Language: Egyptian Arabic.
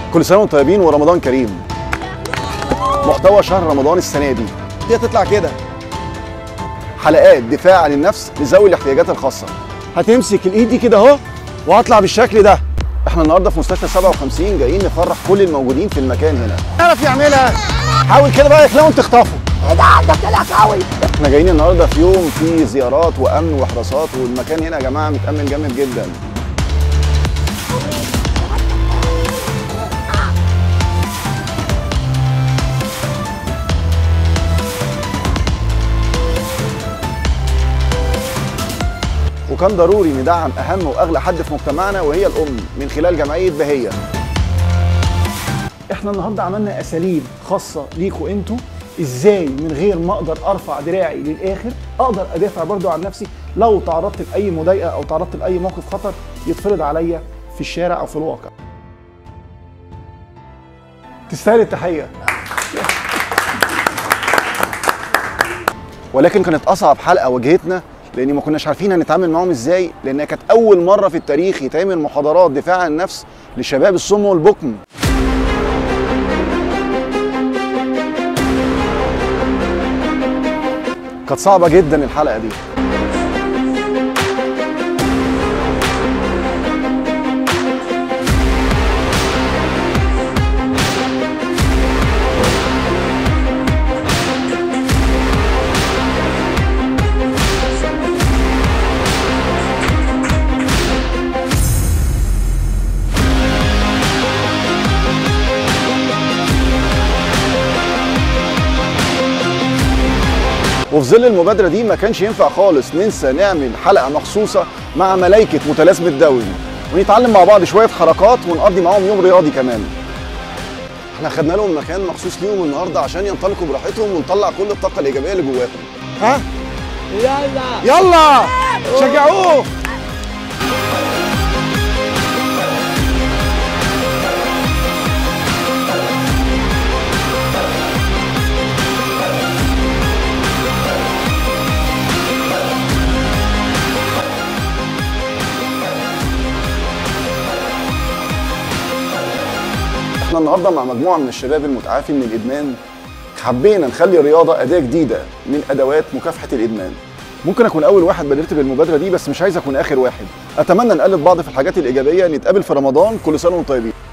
كل سنه وانتم طيبين ورمضان كريم محتوى شهر رمضان السنه دي دي هتطلع كده حلقات دفاع عن النفس لذوي الاحتياجات الخاصه هتمسك الايد دي كده اهو وهطلع بالشكل ده احنا النهارده في مستشفى 57 جايين نفرح كل الموجودين في المكان هنا يعرف يعملها حاول كده بقى يخلقوا تخطفه احنا جايين النهارده في يوم فيه زيارات وامن وحراسات والمكان هنا يا جماعه متامن جامد جدا وكان ضروري ندعم اهم واغلى حد في مجتمعنا وهي الام من خلال جمعيه بهيه احنا النهارده عملنا اساليب خاصه ليكوا انتوا ازاي من غير ما اقدر ارفع دراعي للاخر اقدر ادافع برضو عن نفسي لو تعرضت لاي مضايقه او تعرضت لاي موقف خطر يتفرض عليا في الشارع او في الواقع تستاهل التحيه ولكن كانت اصعب حلقه واجهتنا لان ما كناش عارفين هنتعامل معاهم ازاي لانها كانت اول مره في التاريخ يتعمل محاضرات دفاع عن النفس لشباب الصم والبكم كانت صعبه جدا الحلقه دي وفي ظل المبادرة دي ما كانش ينفع خالص ننسى نعمل حلقة مخصوصة مع ملايكة متلازمة الدوري ونتعلم مع بعض شوية حركات ونقضي معاهم يوم رياضي كمان احنا خدنا لهم مكان مخصوص ليهم النهارده عشان ينطلقوا براحتهم ونطلع كل الطاقة الإيجابية اللي جواهم ها يلا يلا شجعوه احنا النهارده مع مجموعة من الشباب المتعافي من الإدمان حبينا نخلي الرياضة أداة جديدة من أدوات مكافحة الإدمان ممكن أكون أول واحد بادرت بالمبادرة دي بس مش عايز أكون آخر واحد أتمنى نقلد بعض في الحاجات الإيجابية نتقابل في رمضان كل سنة وانتم طيبين